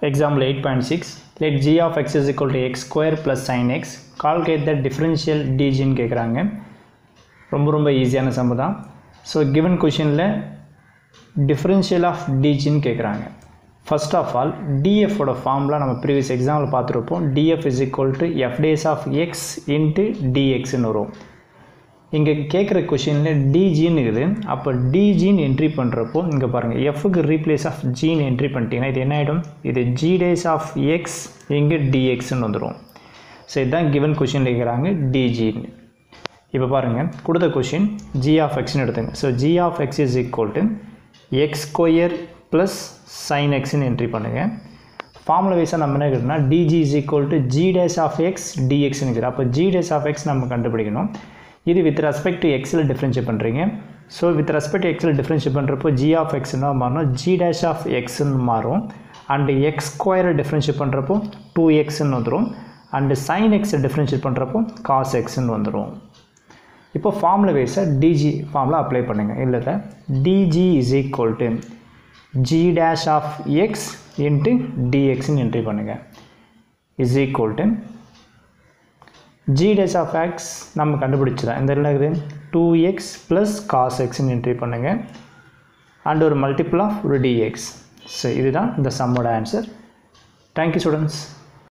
Example 8.6 let g of x is equal to x square plus sin x calculate the differential dg ன்னு கேட்குறாங்க ரொம்ப ரொம்ப ஈஸியான sum தான் ஸோ கிவன் கொஷினில் டிஃப்ரென்ஷியல் ஆஃப் டிஜின்னு கேட்குறாங்க ஃபர்ஸ்ட் ஆஃப் ஆல் டிஎஃபோட ஃபார்ம்லாம் நம்ம ப்ரீவியஸ் எக்ஸாம்பிள் பார்த்துருப்போம் D F is equal to F dash of X into டிஎக்ஸ்னு வரும் இங்கே கேட்குற கொஷினில் டிஜின்னு இருக்குது அப்போ டிஜின்னு என்ட்ரி பண்ணுறப்போ இங்கே பாருங்கள் எஃப்க்கு ரீப்ளேஸ் ஆஃப் ஜின்னு என்ட்ரி பண்ணிட்டீங்கன்னா இது என்ன ஆகிடும் இது ஜி டேஸ் ஆஃப் எக்ஸ் இங்கே டிஎக்ஸ்ன்னு வந்துடும் ஸோ இதுதான் கிவன் கொஷின் கேட்குறாங்க டிஜின்னு இப்போ பாருங்கள் கொடுத்த கொஷின் ஜி ஆஃப் எக்ஸ்னு எடுத்துங்க so G of X is equal to X square plus sine எக்ஸ்னு என்ட்ரி பண்ணுங்கள் ஃபார்முலா வைஸாக நம்ம என்ன கேட்டோம்னா D G is equal to G dash of X டிஎக்ஸ்னு இருக்குது அப்போ ஜி டேஸ் ஆஃப் எக்ஸ் நம்ம கண்டுபிடிக்கணும் இது வித் ரெஸ்பெக்ட் டு எக்ஸில் டிஃப்ரென்ஷியேட் பண்ணுறீங்க ஸோ வித் ரெஸ்பெக்ட் டு எக்ஸில் டிஃப்ரென்ஷியேட் பண்ணுறப்போ ஜி ஆஃப் எக்ஸ்னா மாறணும் ஜி டேஷ் ஆஃப் எக்ஸ்ன்னு மாறும் அண்டு எக்ஸ் ஸ்கொயரை டிஃப்ரென்ஷியேட் பண்ணுறப்போ டூ எக்ஸ்ன்னு வந்துடும் அண்டு சைன் எக்ஸை டிஃப்ரென்ஷியேட் பண்ணுறப்போ காஸ் எக்ஸ்ன்னு வந்துடும் இப்போ ஃபார்முலா வைஸாக டிஜி ஃபார்முலா அப்ளை பண்ணுங்கள் இல்லை D G is equal to G dash of X into டிஎக்ஸ்ன்னு என்ட்ரி பண்ணுங்கள் is equal to G dash of X நம்ம கண்டுபிடிச்சதான் இந்த என்ன இருக்குது டூ எக்ஸ் ப்ளஸ் காஸ் எக்ஸ்ன்னு என்ட்ரி பண்ணுங்கள் அண்ட் ஒரு மல்டிபிள் ஆஃப் ஒரு டிஎக்ஸ் ஸோ இதுதான் இந்த சம்மோட ஆன்சர் தேங்க்யூ ஸ்டூடெண்ட்ஸ்